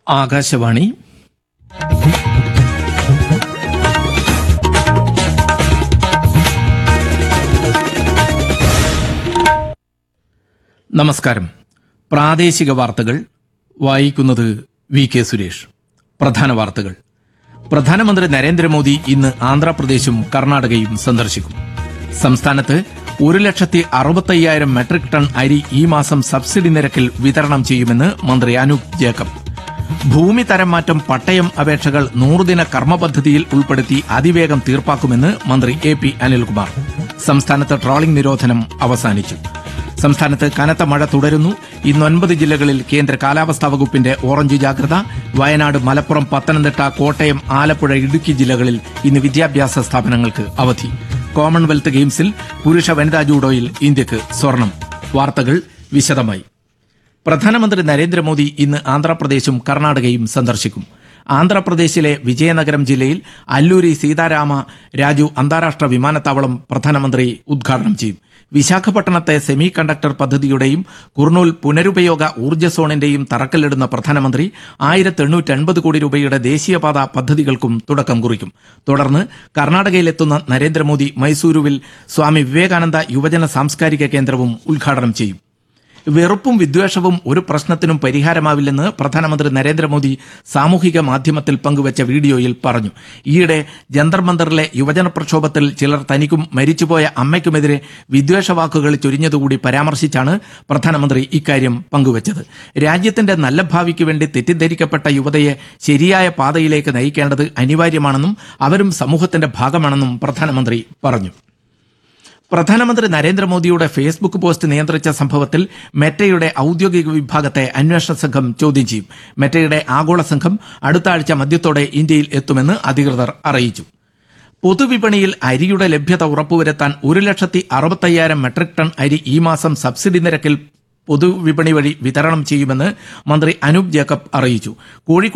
ആകാശവാണി നമസ്കാരം പ്രാദേശിക വാർത്തകൾ വായിക്കുന്നത് വി കെ സുരേഷ് പ്രധാന വാർത്തകൾ പ്രധാനമന്ത്രി നരേന്ദ്രമോദി ഇന്ന് ആന്ധ്രാപ്രദേശും കർണാടകയും സന്ദർശിക്കും സംസ്ഥാനത്ത് ഒരു ലക്ഷത്തി അറുപത്തയ്യായിരം മെട്രിക് ടൺ അരി ഈ മാസം സബ്സിഡി നിരക്കിൽ വിതരണം ചെയ്യുമെന്ന് മന്ത്രി അനൂപ് ജേക്കബ് ഭൂമി തരം മാറ്റം പട്ടയം അപേക്ഷകൾ നൂറുദിന കർമ്മ പദ്ധതിയിൽ ഉൾപ്പെടുത്തി അതിവേഗം തീർപ്പാക്കുമെന്ന് മന്ത്രി എ പി അനിൽകുമാർ സംസ്ഥാനത്ത് ട്രോളിംഗ് നിരോധനം അവസാനിച്ചു സംസ്ഥാനത്ത് കനത്ത മഴ തുടരുന്നു ഇന്ന് ഒൻപത് ജില്ലകളിൽ കേന്ദ്ര കാലാവസ്ഥാ വകുപ്പിന്റെ ഓറഞ്ച് ജാഗ്രത വയനാട് മലപ്പുറം പത്തനംതിട്ട കോട്ടയം ആലപ്പുഴ ഇടുക്കി ജില്ലകളിൽ ഇന്ന് വിദ്യാഭ്യാസ സ്ഥാപനങ്ങൾക്ക് അവധി കോമൺവെൽത്ത് ഗെയിംസിൽ പുരുഷ വനിതാ ജൂഡോയിൽ ഇന്ത്യക്ക് സ്വർണം വാർത്തകൾ വിശദമായി പ്രധാനമന്ത്രി നരേന്ദ്രമോദി ഇന്ന് ആന്ധ്രാപ്രദേശും കർണാടകയും സന്ദർശിക്കും ആന്ധ്രാപ്രദേശിലെ വിജയനഗരം ജില്ലയിൽ അല്ലൂരി സീതാരാമ രാജു അന്താരാഷ്ട്ര വിമാനത്താവളം പ്രധാനമന്ത്രി ഉദ്ഘാടനം ചെയ്യും വിശാഖപട്ടണത്തെ സെമി കണ്ടക്ടർ പദ്ധതിയുടെയും കുർണൂൽ പുനരുപയോഗ ഊർജ്ജ സോണിന്റെയും തറക്കല്ലിടുന്ന പ്രധാനമന്ത്രി ആയിരത്തി എണ്ണൂറ്റി അൻപത് കോടി രൂപയുടെ ദേശീയപാത പദ്ധതികൾക്കും തുടക്കം കുറിക്കും തുടർന്ന് കർണാടകയിലെത്തുന്ന നരേന്ദ്രമോദി മൈസൂരുവിൽ സ്വാമി വിവേകാനന്ദ യുവജന സാംസ്കാരിക കേന്ദ്രവും ഉദ്ഘാടനം ചെയ്യും വെറുപ്പും വിദ്വേഷവും ഒരു പ്രശ്നത്തിനും പരിഹാരമാവില്ലെന്ന് പ്രധാനമന്ത്രി നരേന്ദ്രമോദി സാമൂഹിക മാധ്യമത്തിൽ പങ്കുവച്ച വീഡിയോയിൽ പറഞ്ഞു ഈയിടെ ജന്തർ മന്ദറിലെ യുവജന പ്രക്ഷോഭത്തിൽ ചിലർ തനിക്കും മരിച്ചുപോയ അമ്മയ്ക്കുമെതിരെ വിദ്വേഷവാക്കുകൾ ചൊരിഞ്ഞതുകൂടി പരാമർശിച്ചാണ് പ്രധാനമന്ത്രി ഇക്കാര്യം പങ്കുവച്ചത് രാജ്യത്തിന്റെ നല്ല ഭാവിക്ക് വേണ്ടി തെറ്റിദ്ധരിക്കപ്പെട്ട യുവതയെ ശരിയായ പാതയിലേക്ക് നയിക്കേണ്ടത് അനിവാര്യമാണെന്നും അവരും സമൂഹത്തിന്റെ ഭാഗമാണെന്നും പ്രധാനമന്ത്രി പറഞ്ഞു പ്രധാനമന്ത്രി നരേന്ദ്രമോദിയുടെ ഫേസ്ബുക്ക് പോസ്റ്റ് നിയന്ത്രിച്ച സംഭവത്തിൽ മെറ്റയുടെ ഔദ്യോഗിക വിഭാഗത്തെ അന്വേഷണ സംഘം ചോദ്യം ചെയ്യും മെറ്റയുടെ ആഗോള സംഘം അടുത്ത ആഴ്ച മധ്യത്തോടെ ഇന്ത്യയിൽ എത്തുമെന്ന് അധികൃതർ അറിയിച്ചു പൊതുവിപണിയിൽ അരിയുടെ ലഭ്യത ഉറപ്പുവരുത്താൻ ഒരു ലക്ഷത്തി അറുപത്തയ്യായിരം മെട്രിക് ടൺ അരി ഈ മാസം സബ്സിഡി നിരക്കിൽ പൊതുവിപണി വഴി വിതരണം ചെയ്യുമെന്ന് മന്ത്രി അനൂപ് ജേക്കബ് അറിയിച്ചു കോഴിക്കോട്